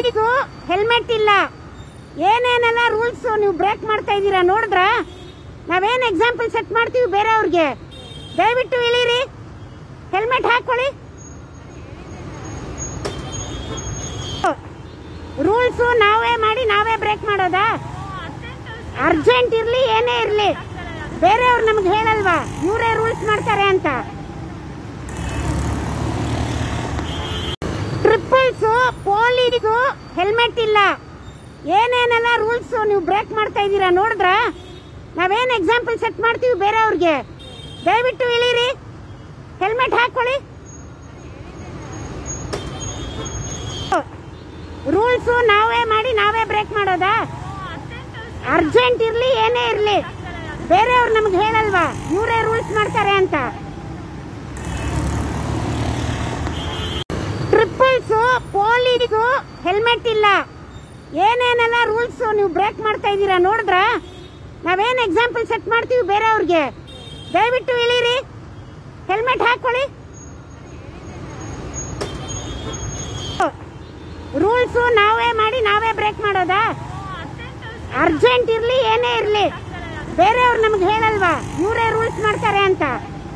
police helmet ಇಲ್ಲ ಏನೇನೆಲ್ಲ rules ನೀವು ಬ್ರೇಕ್ ಮಾಡ್ತಾ ಇದ್ದೀರಾ ನೋಡಿದ್ರ ನಾವೇನ್ ಎಕ್ಸಾಂಪಲ್ ಸೆಟ್ ಮಾಡ್ತೀವಿ ಬೇರೆಯವ್ರಿಗೆ ದಯವಿಟ್ಟು ಇಳೀರಿ ಹೆಲ್ಮೆಟ್ ಹಾಕೊಳ್ಳಿ ರೂಲ್ಸು ನಾವೇ ಮಾಡಿ ನಾವೇ ಬ್ರೇಕ್ ಮಾಡೋದಾ ಅರ್ಜೆಂಟ್ ಇರ್ಲಿ ಏನೇ ಇರ್ಲಿ ಬೇರೆಯವ್ರು ನಮ್ಗೆ ಹೇಳಲ್ವಾ ಇವರೇ ರೂಲ್ಸ್ ಮಾಡ್ತಾರೆ ಅಂತ ಟ್ರಿಪಲ್ಸ್ ಪೊಲೀಸು ಹೆಲ್ಮೆಟ್ ಇಲ್ಲ ಏನೇನೆಲ್ಲ ರೂಲ್ಸ್ ನೀವು ಬ್ರೇಕ್ ಮಾಡ್ತಾ ಇದ್ದೀರಾ ನೋಡಿದ್ರ ನಾವೇನ್ ಎಕ್ಸಾಂಪಲ್ ಸೆಟ್ ಮಾಡ್ತೀವಿ ಬೇರೆಯವ್ರಿಗೆ ದಯವಿಟ್ಟು ಇಳೀರಿ ಹೆಲ್ಮೆಟ್ ಹಾಕೊಳ್ಳಿ ರೂಲ್ಸು ನಾವೇ ಮಾಡಿ ನಾವೇ ಬ್ರೇಕ್ ಮಾಡೋದಾ ಅರ್ಜೆಂಟ್ ಇರ್ಲಿ ಏನೇ ಇರ್ಲಿ ಬೇರೆಯವ್ರು ನಮ್ಗೆ ಹೇಳಲ್ವಾ ಇವರೇ ರೂಲ್ಸ್ ಮಾಡ್ತಾರೆ ಅಂತ ಟ್ರಿಪಲ್ಸ್ ಪೊಲೀಸು ಹೆಲ್ಮೆಟ್ ಇಲ್ಲ ಏನೇನೆಲ್ಲ ರೂಲ್ಸ್ ನೀವು ಬ್ರೇಕ್ ಮಾಡ್ತಾ ಇದ್ದೀರಾ ನೋಡಿದ್ರ ನಾವೇನ್ ಎಕ್ಸಾಂಪಲ್ ಸೆಟ್ ಮಾಡ್ತೀವಿ ಬೇರೆಯವ್ರಿಗೆ ದಯವಿಟ್ಟು ಇಳೀರಿ ಹೆಲ್ಮೆಟ್ ಹಾಕೊಳ್ಳಿ ರೂಲ್ಸು ನಾವೇ ಮಾಡಿ ನಾವೇ ಬ್ರೇಕ್ ಮಾಡೋದಾ ಅರ್ಜೆಂಟ್ ಇರ್ಲಿ ಏನೇ ಇರ್ಲಿ ಬೇರೆಯವ್ರು ನಮ್ಗೆ ಹೇಳಲ್ವಾ ಇವರೇ ರೂಲ್ಸ್ ಮಾಡ್ತಾರೆ ಅಂತ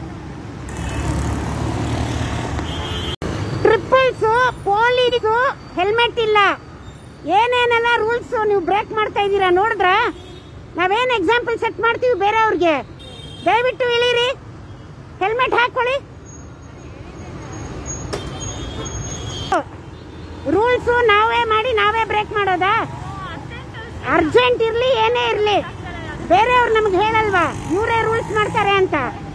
ಟ್ರಿಪಲ್ಸ್ ಪೊಲೀಸು ಹೆಲ್ಮೆಟ್ ಇಲ್ಲ ಏನೇನೆಲ್ಲ ರೂಲ್ಸ್ ನೀವು ಬ್ರೇಕ್ ಮಾಡ್ತಾ ಇದ್ದೀರಾ ನೋಡಿದ್ರ ನಾವೇನ್ ಎಕ್ಸಾಂಪಲ್ ಸೆಟ್ ಮಾಡ್ತೀವಿ ಬೇರೆಯವ್ರಿಗೆ ದಯವಿಟ್ಟು ಇಳೀರಿ ಹೆಲ್ಮೆಟ್ ಹಾಕೊಳ್ಳಿ ರೂಲ್ಸು ನಾವೇ ಮಾಡಿ ನಾವೇ ಬ್ರೇಕ್ ಮಾಡೋದಾ ಅರ್ಜೆಂಟ್ ಇರ್ಲಿ ಏನೇ ಇರ್ಲಿ ಬೇರೆಯವ್ರು ನಮ್ಗೆ ಹೇಳಲ್ವಾ ಇವರೇ ರೂಲ್ಸ್ ಮಾಡ್ತಾರೆ ಅಂತ